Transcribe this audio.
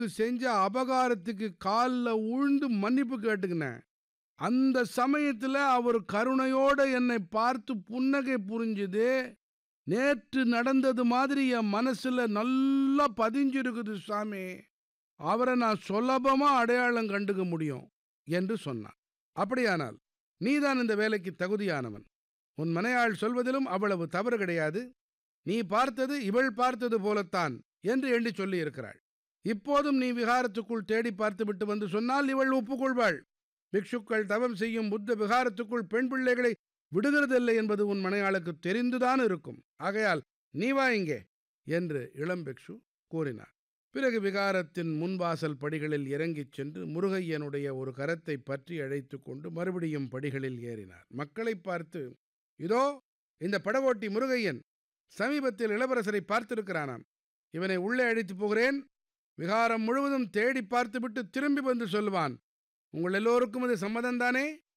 செஞ்ச அபகாரத்துக்கு கால்ல உழுந்து மன்னிப்பு கேட்டுக்கினேன் அந்த சமயத்துல அவர் கருணையோட என்னை பார்த்து புன்னகை புரிஞ்சுது நேற்று நடந்தது மாதிரி என் மனசுல நல்லா பதிஞ்சிருக்குது சாமி அவரை நான் சுலபமா அடையாளம் கண்டுக்க முடியும் என்று சொன்னான் அப்படியானால் நீதான் இந்த வேலைக்கு தகுதியானவன் உன் மனையாள் சொல்வதிலும் அவ்வளவு தவறு கிடையாது நீ பார்த்தது இவள் பார்த்தது போலத்தான் என்று எண்ணி சொல்லியிருக்கிறாள் இப்போதும் நீ விகாரத்துக்குள் தேடி பார்த்துவிட்டு வந்து சொன்னால் இவள் ஒப்புக்கொள்வாள் பிக்ஷுக்கள் தவம் செய்யும் புத்த விகாரத்துக்குள் பெண் பிள்ளைகளை விடுகிறதில்லை என்பது உன் மனையாளுக்கு தெரிந்துதான் இருக்கும் ஆகையால் நீ வா இங்கே என்று இளம் பிக்ஷு கூறினார் பிறகு விகாரத்தின் முன்வாசல் படிகளில் இறங்கிச் சென்று முருகையனுடைய ஒரு கரத்தை பற்றி அழைத்து கொண்டு மறுபடியும் படிகளில் ஏறினார் மக்களை பார்த்து இதோ இந்த படகோட்டி முருகையன் சமீபத்தில் இளவரசரை பார்த்திருக்கிறானாம் இவனை உள்ளே அழைத்து போகிறேன் விகாரம் முழுவதும் தேடி பார்த்துவிட்டு திரும்பி வந்து சொல்லுவான் உங்கள் எல்லோருக்கும் இது சம்மதம்தானே